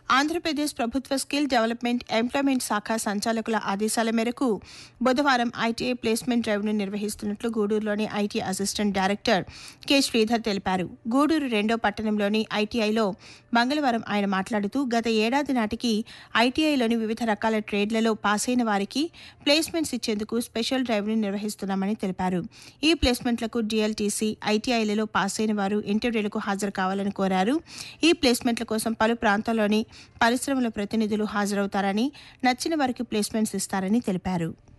ఆంధ్రప్రదేశ్ ప్రభుత్వ skill development employment శాఖ సంచాలకుల ఆదేశాల మేరకు బుధవారం ఐటీఐ ప్లేస్మెంట్ డ్రైవ్ను నిర్వహిస్తున్నట్లు గూడూరులోని IT assistant director K Sridhar తెలిపారు గూడూరు రెండో పట్టణంలోని ఐటీఐలో మంగళవారం ఆయన మాట్లాడుతూ గత ఏడాది నాటికి ఐటీఐలోని వివిధ రకాల ట్రేడ్లలో పాస్ అయిన వారికి ప్లేస్మెంట్స్ ఇచ్చేందుకు స్పెషల్ డ్రైవ్ను నిర్వహిస్తున్నామని తెలిపారు ఈ ప్లేస్మెంట్లకు డిఎల్టీసీ ఐటీఐలలో పాస్ అయిన వారు ఇంటర్వ్యూలకు హాజరు కావాలని కోరారు ఈ ప్లేస్మెంట్ల కోసం పలు ప్రాంతాల్లోని పరిశ్రమల ప్రతినిధులు హాజరవుతారని నచ్చిన వారికి ప్లేస్మెంట్స్ ఇస్తారని తెలిపారు